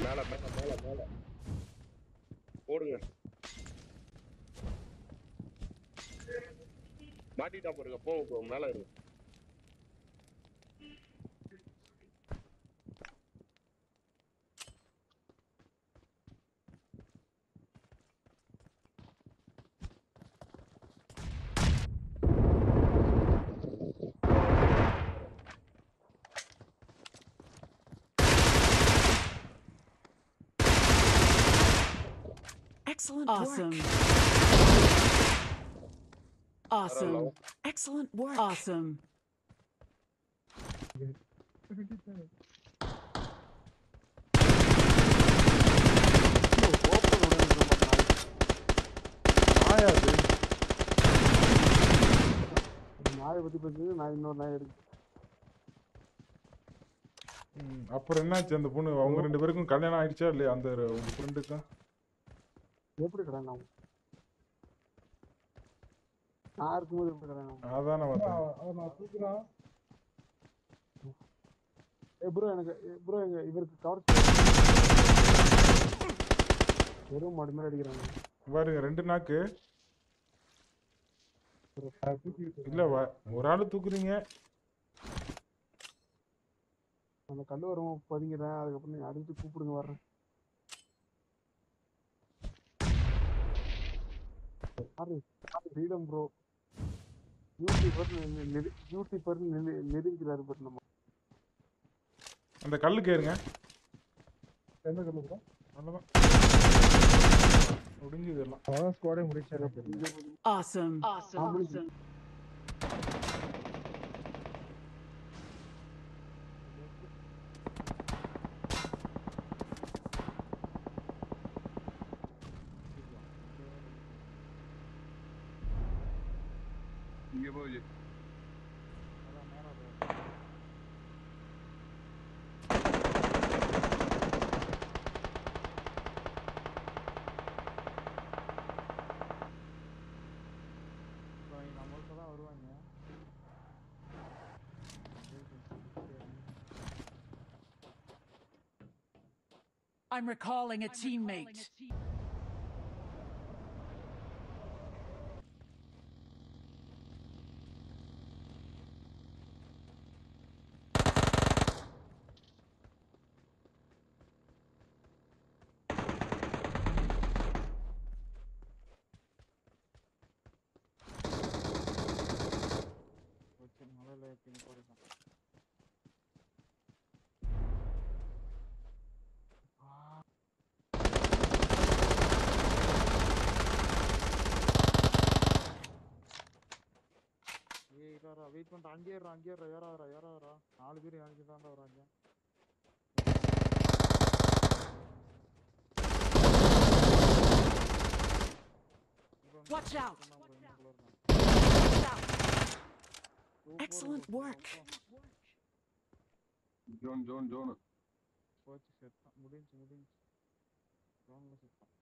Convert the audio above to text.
மேல மேல மேல மேல போடுங்க மாட்டிட்டா பாருங்க போங்க போ மேல இருக்கு Excellent Awesome. work. Awesome. Excellent work. Awesome. நாயா அது நாயை பத்தி பேசுறது நான் இன்னொரு நாய் இருக்கு ம், அப்புறம் என்னாச்சு அந்த பொண்ணு அவங்க ரெண்டு பேருக்கும் கல்யாணம் ஆயிடுச்சா இல்லையா அந்த உங்க ஃப்ரெண்டுக்கும் எப்படி கிடந்தான் நான் இருக்கும்போது எப்படி கிடந்தான் அதான் நான் பார்த்தேன் அவன் நான் தூக்குறான் ஏ ப்ரோ எனக்கு ப்ரோ எங்க இவருக்கு கவர் வெறும் மாடு மேல அடிக்கிறாங்க பாருங்க ரெண்டு நாக்கு இல்ல வ- ஒரு ஆளு தூக்குறீங்க அந்த கல்லு வரும் பதிங்கிறேன் அதுக்கப்புறம் நீங்க அடிச்சு கூப்பிடுங்க வர்றேன் ஃப்ரீடம் ப்ரோ யூடியூபர் யூடியூபர் நெருங்கிறாரு பட் நம்ம அந்த கல்லுக்கு ஏறுங்க எந்த கல்லு ப்ரோ அவ்வளவுதான் முடிஞ்சது எல்லாம் அதான் ஸ்குவாடே முடிச்சாரு Awesome. Awesome. முடிஞ்சு. இங்க போய் நம்மள்கிட்ட தான் வருவாங்க I'm recalling a teammate. மலையில பின் போடுறான் ஏய் இறாரா வெயிட் பண்ணிட்டு அங்கே ஏறா அங்கே ஏறா ஏறாதரா ஏறாதரா நாலு பேர் எனக்கு தான்டா வராங்க Watch out. Excellent work. ஜோன் ஜோன் ஜோன் போச்சு செத்தான் முடிஞ்சு முடிஞ்சு ஜோன்ல செத்தான்